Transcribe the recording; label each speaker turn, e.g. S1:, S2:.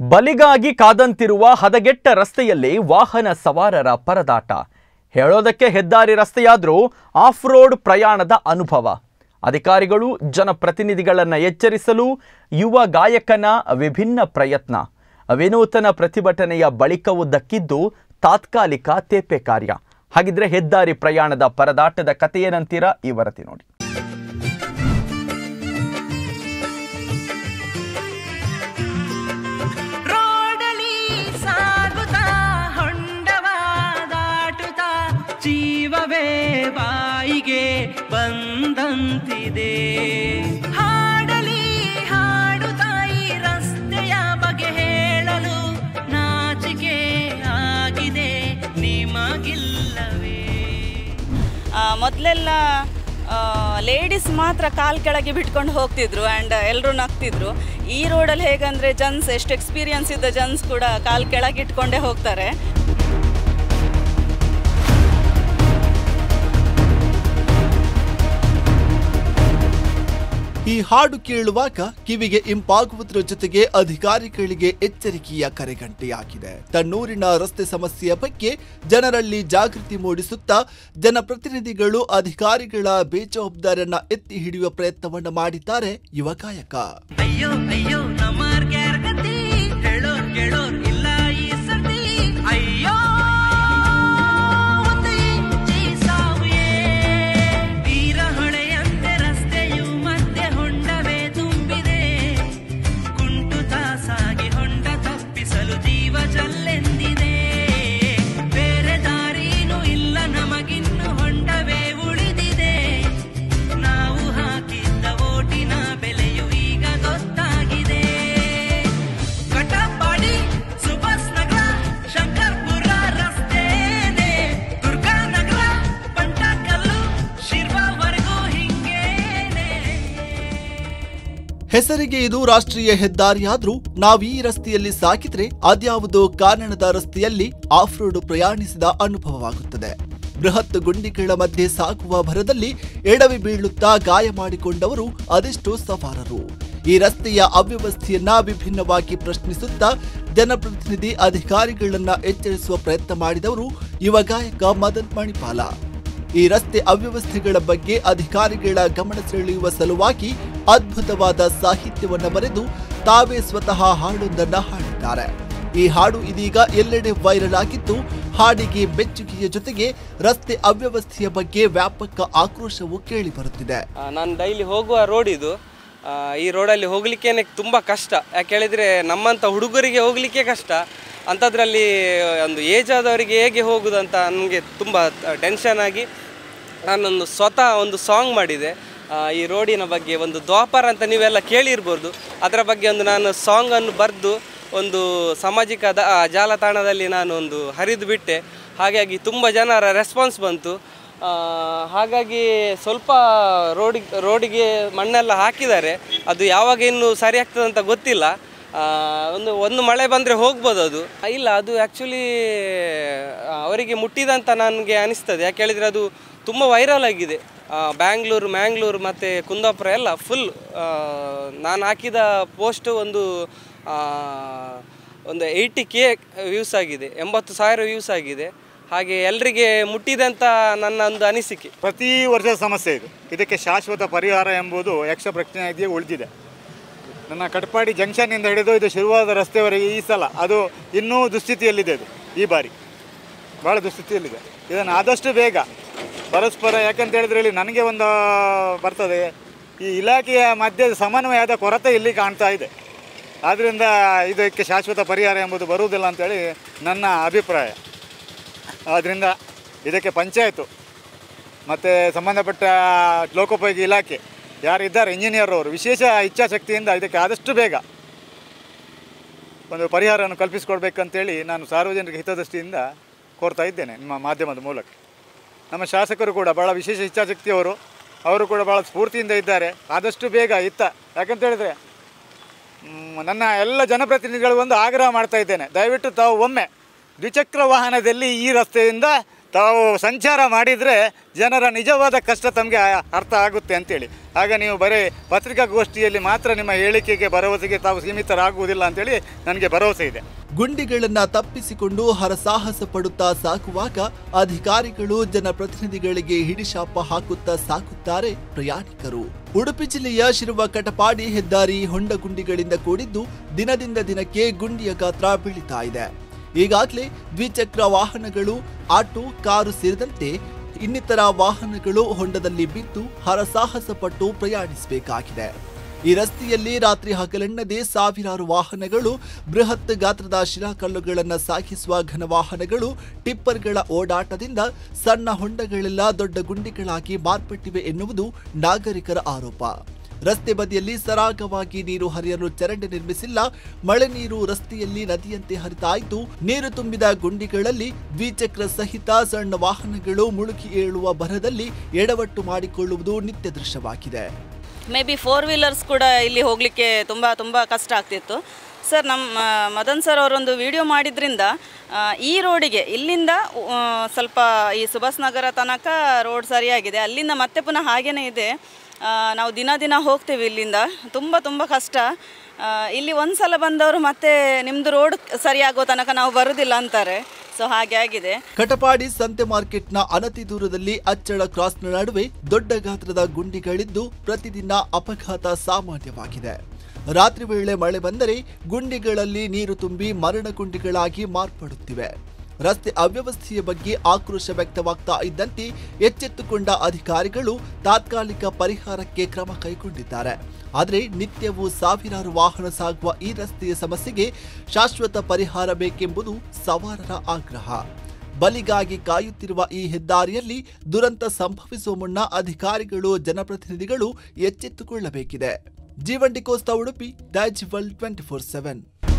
S1: ಬಲಿಗಾಗಿ ಕಾದಂತಿರುವ ಹದಗೆಟ್ಟ ರಸ್ತೆಯಲ್ಲಿ ವಾಹನ ಸವಾರರ ಪರದಾಟ ಹೇಳೋದಕ್ಕೆ ಹೆದ್ದಾರಿ ರಸ್ತೆಯಾದರೂ ಆಫ್ ರೋಡ್ ಪ್ರಯಾಣದ ಅನುಭವ ಅಧಿಕಾರಿಗಳು ಜನಪ್ರತಿನಿಧಿಗಳನ್ನು ಎಚ್ಚರಿಸಲು ಯುವ ಗಾಯಕನ ವಿಭಿನ್ನ ಪ್ರಯತ್ನ ವಿನೂತನ ಪ್ರತಿಭಟನೆಯ ಬಳಿಕವೂ ದಕ್ಕಿದ್ದು ತಾತ್ಕಾಲಿಕ ತೇಪೆ ಕಾರ್ಯ ಹಾಗಿದ್ರೆ ಹೆದ್ದಾರಿ ಪ್ರಯಾಣದ ಪರದಾಟದ ಕಥೆಯೇನಂತೀರಾ ಈ ವರದಿ ನೋಡಿ
S2: ರೋಡಲಿ ಸಾಗುತ್ತಾ ಹೊಂಡವ ದಾಟುತ್ತಾ ಜೀವವೇ ಬಾಯಿಗೆ ಬಂದಂತಿದೆ ಹಾಡಲಿ ಹಾಡುತ್ತಾ ಈ ರಸ್ತೆಯ ಬಗೆ ಹೇಳಲು ನಾಚಿಕೆ ಆಗಿದೆ ನಿಮಗಿಲ್ಲವೇ
S3: ಮೊದಲೆಲ್ಲ ಲೇಡೀಸ್ ಮಾತ್ರ ಕಾಲ್ ಕೆಳಗೆ ಬಿಟ್ಕೊಂಡು ಹೋಗ್ತಿದ್ರು ಆ್ಯಂಡ್ ಎಲ್ಲರೂ ನಗ್ತಿದ್ರು ಈ ರೋಡಲ್ಲಿ ಹೇಗಂದರೆ ಜನ್ಸ್ ಎಷ್ಟು ಎಕ್ಸ್ಪೀರಿಯನ್ಸ್ ಇದ್ದ ಜನ್ಸ್ ಕೂಡ ಕಾಲ್ ಕೆಳಗೆ ಇಟ್ಕೊಂಡೇ ಹೋಗ್ತಾರೆ
S4: ಈ ಹಾಡು ಕೇಳುವಾಗ ಕಿವಿಗೆ ಇಂಪಾಗುವುದರ ಜೊತೆಗೆ ಅಧಿಕಾರಿಗಳಿಗೆ ಎಚ್ಚರಿಕೆಯ ಕರೆಗಂಟೆಯಾಗಿದೆ ತನ್ನೂರಿನ ರಸ್ತೆ ಸಮಸ್ಯೆಯ ಬಗ್ಗೆ ಜನರಲ್ಲಿ ಜಾಗೃತಿ ಮೂಡಿಸುತ್ತಾ ಜನಪ್ರತಿನಿಧಿಗಳು ಅಧಿಕಾರಿಗಳ ಬೇಜವಾಬ್ದಾರಿಯನ್ನ ಎತ್ತಿ ಹಿಡಿಯುವ ಪ್ರಯತ್ನವನ್ನ ಮಾಡಿದ್ದಾರೆ ಯುವ ಗಾಯಕ
S2: ಅಯ್ಯೋ ಅಯ್ಯೋ ನಮ್ಮರ್ಗೆ ಗತಿ ಹೇಳೋರ್ ಕೇಳೋರ್ ಇಲ್ಲ ಈ ಸರ್ತಿ ಅಯ್ಯೋ ಒಂದು ಇಂಚಿ ಸಾವುಯೇ ತೀರ ಹೊಳೆಯಂತೆ ರಸ್ತೆಯು ಮತ್ತೆ ಹೊಂಡವೇ ತುಂಬಿದೆ ಕುಂಟುತ ಸಾಗಿ ಹೊಂಡ ತಪ್ಪಿಸಲು ಜೀವ ಜಲ್ಲೆಂದಿದೆ ಬೇರೆ ದಾರಿನೂ ಇಲ್ಲ ನಮಗಿನ್ನು ಹೊಂಡವೇ ಉಳಿದಿದೆ ನಾವು ಹಾಕಿದ್ದ ಓಟಿನ ಬೆಲೆಯು ಈಗ ಗೊತ್ತಾಗಿದೆ ಕಟಪಾಡಿ ಸುಭಾಷ್ ನಗರ ಶಂಕರ್ಪುರ ರಸ್ತೆನೆ ದುರ್ಗಾನಗರ ಪಂಟಕಲ್ಲು ಶಿರ್ವಾವರೆಗೂ ಹಿಂಗೇನೆ
S4: ಹೆಸರಿಗೆ ಇದು ರಾಷ್ಟ್ರೀಯ ಹೆದ್ದಾರಿಯಾದ್ರೂ ನಾವೀ ರಸ್ತೆಯಲ್ಲಿ ಸಾಗಿದ್ರೆ ಅದ್ಯಾವುದೋ ಕಾರಣದ ರಸ್ತೆಯಲ್ಲಿ ಆಫ್ ರೋಡ್ ಪ್ರಯಾಣಿಸಿದ ಅನುಭವವಾಗುತ್ತದೆ ಬೃಹತ್ ಗುಂಡಿಗಳ ಮಧ್ಯೆ ಸಾಗುವ ಭರದಲ್ಲಿ ಎಡವಿ ಬೀಳುತ್ತಾ ಗಾಯ ಮಾಡಿಕೊಂಡವರು ಅದೆಷ್ಟೋ ಸವಾರರು ಈ ರಸ್ತೆಯ ಅವ್ಯವಸ್ಥೆಯನ್ನ ವಿಭಿನ್ನವಾಗಿ ಪ್ರಶ್ನಿಸುತ್ತಾ ಜನಪ್ರತಿನಿಧಿ ಅಧಿಕಾರಿಗಳನ್ನ ಎಚ್ಚರಿಸುವ ಪ್ರಯತ್ನ ಮಾಡಿದವರು ಯುವ ಗಾಯಕ ಮದನ್ ಮಣಿಪಾಲ ಈ ರಸ್ತೆ ಅವ್ಯವಸ್ಥೆಗಳ ಬಗ್ಗೆ ಅಧಿಕಾರಿಗಳ ಗಮನ ಸೆಳೆಯುವ ಸಲುವಾಗಿ ಅದ್ಭುತವಾದ ಸಾಹಿತ್ಯವನ್ನು ಬರೆದು ತಾವೇ ಸ್ವತಃ ಹಾಡೊಂದನ್ನ ಹಾಡಿದ್ದಾರೆ ಈ ಹಾಡು ಇದೀಗ ಎಲ್ಲೆಡೆ ವೈರಲ್ ಆಗಿದ್ದು ಹಾಡಿಗೆ ಮೆಚ್ಚುಗೆಯ ಜೊತೆಗೆ ರಸ್ತೆ ಅವ್ಯವಸ್ಥೆಯ ಬಗ್ಗೆ ವ್ಯಾಪಕ ಆಕ್ರೋಶವು ಕೇಳಿ ಬರುತ್ತಿದೆ
S5: ಆ, ನಾನು ಡೈಲಿ ಹೋಗುವ ರೋಡ್ ಇದು ಆ, ಈ ರೋಡಲ್ಲಿ ಹೋಗ್ಲಿಕ್ಕೇನೆ ತುಂಬ ಕಷ್ಟ ಯಾಕೆ ಹೇಳಿದರೆ ನಮ್ಮಂಥ ಹುಡುಗರಿಗೆ ಹೋಗಲಿಕ್ಕೆ ಕಷ್ಟ ಅಂಥದ್ರಲ್ಲಿ ಒಂದು ಏಜ್ ಆದವರಿಗೆ ಹೇಗೆ ಹೋಗುದಂತ ನನಗೆ ತುಂಬ ಟೆನ್ಷನ್ ಆಗಿ ನಾನೊಂದು ಸ್ವತಃ ಒಂದು ಸಾಂಗ್ ಮಾಡಿದೆ ಆ, ಈ ರೋಡಿನ ಬಗ್ಗೆ ಒಂದು ದ್ವಾಪರ ಅಂತ ನೀವೆಲ್ಲ ಕೇಳಿರ್ಬೋದು ಅದರ ಬಗ್ಗೆ ಒಂದು ನಾನು ಸಾಂಗನ್ನು ಬರೆದು ಒಂದು ಸಾಮಾಜಿಕ ದ- ಆ, ಜಾಲತಾಣದಲ್ಲಿ ನಾನು ಒಂದು ಹರಿದು ಬಿಟ್ಟೆ ಹಾಗಾಗಿ ತುಂಬ ಜನರ ರೆಸ್ಪಾನ್ಸ್ ಬಂತು ಆ, ಹಾಗಾಗಿ ಸ್ವಲ್ಪ ರೋಡಿಗೆ ರೋಡಿಗೆ ಮಣ್ಣೆಲ್ಲ ಹಾಕಿದ್ದಾರೆ ಅದು ಯಾವಾಗ ಇನ್ನು ಸರಿ ಆಗ್ತದೆ ಅಂತ ಗೊತ್ತಿಲ್ಲ ಆ, ಒಂದು ಒಂದು ಮಳೆ ಬಂದರೆ ಹೋಗ್ಬೋದು ಅದು ಇಲ್ಲ ಅದು ಆ್ಯಕ್ಚುಲಿ ಅವರಿಗೆ ಮುಟ್ಟಿದಂತ ನನಗೆ ಅನಿಸ್ತದೆ ಯಾಕೆ ಹೇಳಿದರೆ ಅದು ತುಂಬ ವೈರಲ್ ಆಗಿದೆ ಆ, ಬ್ಯಾಂಗ್ಳೂರು ಮ್ಯಾಂಗ್ಳೂರು ಮತ್ತು ಕುಂದಾಪುರ ಎಲ್ಲ ಫುಲ್ ನಾನು ಹಾಕಿದ ಪೋಸ್ಟ್ ಒಂದು ಆ, ಒಂದು ಏಯ್ಟಿ ಕೆ ವ್ಯೂಸ್ ಆಗಿದೆ ಎಂಬತ್ತು ಸಾವಿರ ವ್ಯೂಸ್ ಆಗಿದೆ ಹಾಗೆ ಎಲ್ರಿಗೆ ಮುಟ್ಟಿದೆ ಅಂತ ನನ್ನ ಒಂದು ಅನಿಸಿಕೆ
S6: ಪ್ರತಿ ವರ್ಷದ ಸಮಸ್ಯೆ ಇದು ಇದಕ್ಕೆ ಶಾಶ್ವತ ಪರಿಹಾರ ಎಂಬುದು ಯಕ್ಷ ಪ್ರಜ್ಞೆಯಾಗಿಯೇ ಉಳಿದಿದೆ ನನ್ನ ಕಟ್ಪಾಡಿ ಜಂಕ್ಷನ್ನಿಂದ ಹಿಡಿದು ಇದು ಶುರುವಾದ ರಸ್ತೆವರೆಗೆ ಈ ಸಲ ಅದು ಇನ್ನೂ ದುಸ್ಥಿತಿಯಲ್ಲಿದೆ ಇದು ಈ ಬಾರಿ ಭಾಳ ದುಸ್ಥಿತಿಯಲ್ಲಿದೆ ಇದನ್ನು ಆದಷ್ಟು ಬೇಗ ಪರಸ್ಪರ ಯಾಕಂತ ಹೇಳಿದ್ರೆ ಇಲ್ಲಿ ನನಗೆ ಒಂದು ಬರ್ತದೆ ಈ ಇಲಾಖೆಯ ಮಧ್ಯೆ ಸಮನ್ವಯದ ಕೊರತೆ ಇಲ್ಲಿ ಕಾಣ್ತಾ ಇದೆ ಆದ್ದರಿಂದ ಇದಕ್ಕೆ ಶಾಶ್ವತ ಪರಿಹಾರ ಎಂಬುದು ಬರುವುದಿಲ್ಲ ಅಂತೇಳಿ ನನ್ನ ಅಭಿಪ್ರಾಯ ಆದ್ದರಿಂದ ಇದಕ್ಕೆ ಪಂಚಾಯತು ಮತ್ತು ಸಂಬಂಧಪಟ್ಟ ಲೋಕೋಪಯೋಗಿ ಇಲಾಖೆ ಯಾರಿದ್ದಾರೆ ಇಂಜಿನಿಯರ್ ಅವರು ವಿಶೇಷ ಇಚ್ಛಾಶಕ್ತಿಯಿಂದ ಇದಕ್ಕೆ ಆದಷ್ಟು ಬೇಗ ಒಂದು ಪರಿಹಾರವನ್ನು ಕಲ್ಪಿಸಿಕೊಡ್ಬೇಕಂತೇಳಿ ನಾನು ಸಾರ್ವಜನಿಕ ಹಿತದೃಷ್ಟಿಯಿಂದ ಕೋರ್ತಾ ಇದ್ದೇನೆ ನಿಮ್ಮ ಮಾಧ್ಯಮದ ಮೂಲಕ ನಮ್ಮ ಶಾಸಕರು ಕೂಡ ಭಾಳ ವಿಶೇಷ ಇಚ್ಛಾಶಕ್ತಿಯವರು ಅವರು ಕೂಡ ಭಾಳ ಸ್ಫೂರ್ತಿಯಿಂದ ಇದ್ದಾರೆ ಆದಷ್ಟು ಬೇಗ ಇತ್ತ ಯಾಕಂತ ಹೇಳಿದ್ರೆ ಮ್, ನನ್ನ ಎಲ್ಲ ಜನಪ್ರತಿನಿಧಿಗಳು ಒಂದು ಆಗ್ರಹ ಮಾಡ್ತಾ ಇದ್ದೇನೆ ದಯವಿಟ್ಟು ತಾವು ಒಮ್ಮೆ ದ್ವಿಚಕ್ರ ವಾಹನದಲ್ಲಿ ಈ ರಸ್ತೆಯಿಂದ ತಾವು ಸಂಚಾರ ಮಾಡಿದರೆ ಜನರ ನಿಜವಾದ ಕಷ್ಟ ತಮಗೆ ಅರ್ಥ ಆಗುತ್ತೆ ಅಂತೇಳಿ ಆಗ ನೀವು ಬರೀ ಪತ್ರಿಕಾಗೋಷ್ಠಿಯಲ್ಲಿ ಮಾತ್ರ ನಿಮ್ಮ ಹೇಳಿಕೆಗೆ ಭರವಸೆಗೆ ತಾವು ಸೀಮಿತರಾಗುವುದಿಲ್ಲ ಅಂತೇಳಿ ನನಗೆ ಭರವಸೆ ಇದೆ
S4: ಗುಂಡಿಗಳನ್ನ ತಪ್ಪಿಸಿಕೊಂಡು ಹರಸಾಹಸ ಪಡುತ್ತಾ ಸಾಕುವಾಗ ಅಧಿಕಾರಿಗಳು ಜನಪ್ರತಿನಿಧಿಗಳಿಗೆ ಹಿಡಿಶಾಪ ಹಾಕುತ್ತಾ ಸಾಕುತ್ತಾರೆ ಪ್ರಯಾಣಿಕರು ಉಡುಪಿ ಜಿಲ್ಲೆಯ ಶಿರುವ ಕಟಪಾಡಿ ಹೆದ್ದಾರಿ ಹೊಂಡ ಗುಂಡಿಗಳಿಂದ ಕೂಡಿದ್ದು ದಿನದಿಂದ ದಿನಕ್ಕೆ ಗುಂಡಿಯ ಗಾತ್ರ ಬೆಳೀತಾ ಇದೆ ಈಗಾಗಲೇ ದ್ವಿಚಕ್ರ ವಾಹನಗಳು ಆಟೋ ಕಾರು ಸೇರಿದಂತೆ ಇನ್ನಿತರ ವಾಹನಗಳು ಹೊಂಡದಲ್ಲಿ ಬಿದ್ದು ಹರಸಾಹಸ ಪಟ್ಟು ಪ್ರಯಾಣಿಸಬೇಕಾಗಿದೆ ಈ ರಸ್ತೆಯಲ್ಲಿ ರಾತ್ರಿ ಹಗಲೆನ್ನದೇ ಸಾವಿರಾರು ವಾಹನಗಳು ಬೃಹತ್ ಗಾತ್ರದ ಶಿಲಾಕಲ್ಲುಗಳನ್ನು ಸಾಗಿಸುವ ಘನ ವಾಹನಗಳು ಟಿಪ್ಪರ್ಗಳ ಓಡಾಟದಿಂದ ಸಣ್ಣ ಹೊಂಡಗಳೆಲ್ಲ ದೊಡ್ಡ ಗುಂಡಿಗಳಾಗಿ ಮಾರ್ಪಟ್ಟಿವೆ ಎನ್ನುವುದು ನಾಗರಿಕರ ಆರೋಪ ರಸ್ತೆ ಬದಿಯಲ್ಲಿ ಸರಾಗವಾಗಿ ನೀರು ಹರಿಯಲು ಚರಂಡಿ ನಿರ್ಮಿಸಿಲ್ಲ ಮಳೆ ನೀರು ರಸ್ತೆಯಲ್ಲಿ ನದಿಯಂತೆ ಹರಿತಾ ಇದ್ದು ನೀರು ತುಂಬಿದ ಗುಂಡಿಗಳಲ್ಲಿ ದ್ವಿಚಕ್ರ ಸಹಿತ ಸಣ್ಣ ವಾಹನಗಳು ಮುಳುಗಿ ಏಳುವ ಭರದಲ್ಲಿ ಎಡವಟ್ಟು ಮಾಡಿಕೊಳ್ಳುವುದು ನಿತ್ಯ ದೃಶ್ಯವಾಗಿದೆ
S3: ಮೇ ಬಿ ಫೋರ್ ವೀಲರ್ಸ್ ಕೂಡ ಇಲ್ಲಿ ಹೋಗಲಿಕ್ಕೆ ತುಂಬ ತುಂಬ ಕಷ್ಟ ಆಗ್ತಿತ್ತು ಸರ್ ನಮ್ಮ ಮದನ್ ಸರ್ ಅವರೊಂದು ವಿಡಿಯೋ ಮಾಡಿದ್ರಿಂದ ಆ, ಈ ರೋಡಿಗೆ ಇಲ್ಲಿಂದ ಆ, ಸ್ವಲ್ಪ ಈ ಸುಭಾಷ್ ನಗರ ತನಕ ರೋಡ್ ಸರಿಯಾಗಿದೆ ಅಲ್ಲಿಂದ ಮತ್ತೆ ಪುನಃ ಹಾಗೇನೇ ಇದೆ ಆ, ನಾವು ದಿನ ದಿನ ಹೋಗ್ತೀವಿ ಇಲ್ಲಿಂದ ತುಂಬ ತುಂಬ ಕಷ್ಟ ಆ, ಇಲ್ಲಿ ಒಂದು ಸಲ ಬಂದವರು ಮತ್ತೆ ನಿಮ್ಮದು ರೋಡ್ ಸರಿಯಾಗೋ ತನಕ ನಾವು ಬರೋದಿಲ್ಲ ಅಂತಾರೆ ಸೊ ಹಾಗೆ ಆಗಿದೆ
S4: ಕಟಪಾಡಿ ಸಂತೆ ಮಾರ್ಕೆಟ್ನ ಅನತಿ ದೂರದಲ್ಲಿ ಅಚ್ಚಳ ಕ್ರಾಸ್ನ ನಡುವೆ ದೊಡ್ಡ ಗಾತ್ರದ ಗುಂಡಿಗಳಿದ್ದು ಪ್ರತಿದಿನ ಅಪಘಾತ ಸಾಮಾನ್ಯವಾಗಿದೆ ರಾತ್ರಿ ವೇಳೆ ಮಳೆ ಬಂದರೆ ಗುಂಡಿಗಳಲ್ಲಿ ನೀರು ತುಂಬಿ ಮರಣ ಗುಂಡಿಗಳಾಗಿ ಮಾರ್ಪಡುತ್ತಿವೆ ರಸ್ತೆ ಅವ್ಯವಸ್ಥೆಯ ಬಗ್ಗೆ ಆಕ್ರೋಶ ವ್ಯಕ್ತವಾಗ್ತಾ ಇದ್ದಂತೆ ಎಚ್ಚೆತ್ತುಕೊಂಡ ಅಧಿಕಾರಿಗಳು ತಾತ್ಕಾಲಿಕ ಪರಿಹಾರಕ್ಕೆ ಕ್ರಮ ಕೈಗೊಂಡಿದ್ದಾರೆ ಆದರೆ ನಿತ್ಯವೂ ಸಾವಿರಾರು ವಾಹನ ಸಾಗುವ ಈ ರಸ್ತೆಯ ಸಮಸ್ಯೆಗೆ ಶಾಶ್ವತ ಪರಿಹಾರ ಬೇಕೆಂಬುದು ಸವಾರರ ಆಗ್ರಹ ಬಲಿಗಾಗಿ ಕಾಯುತ್ತಿರುವ ಈ ಹೆದ್ದಾರಿಯಲ್ಲಿ ದುರಂತ ಸಂಭವಿಸುವ ಮುನ್ನ ಅಧಿಕಾರಿಗಳು ಜನಪ್ರತಿನಿಧಿಗಳು ಎಚ್ಚೆತ್ತುಕೊಳ್ಳಬೇಕಿದೆ Jeevan D'Costa Udupi Daijiworld twenty four seven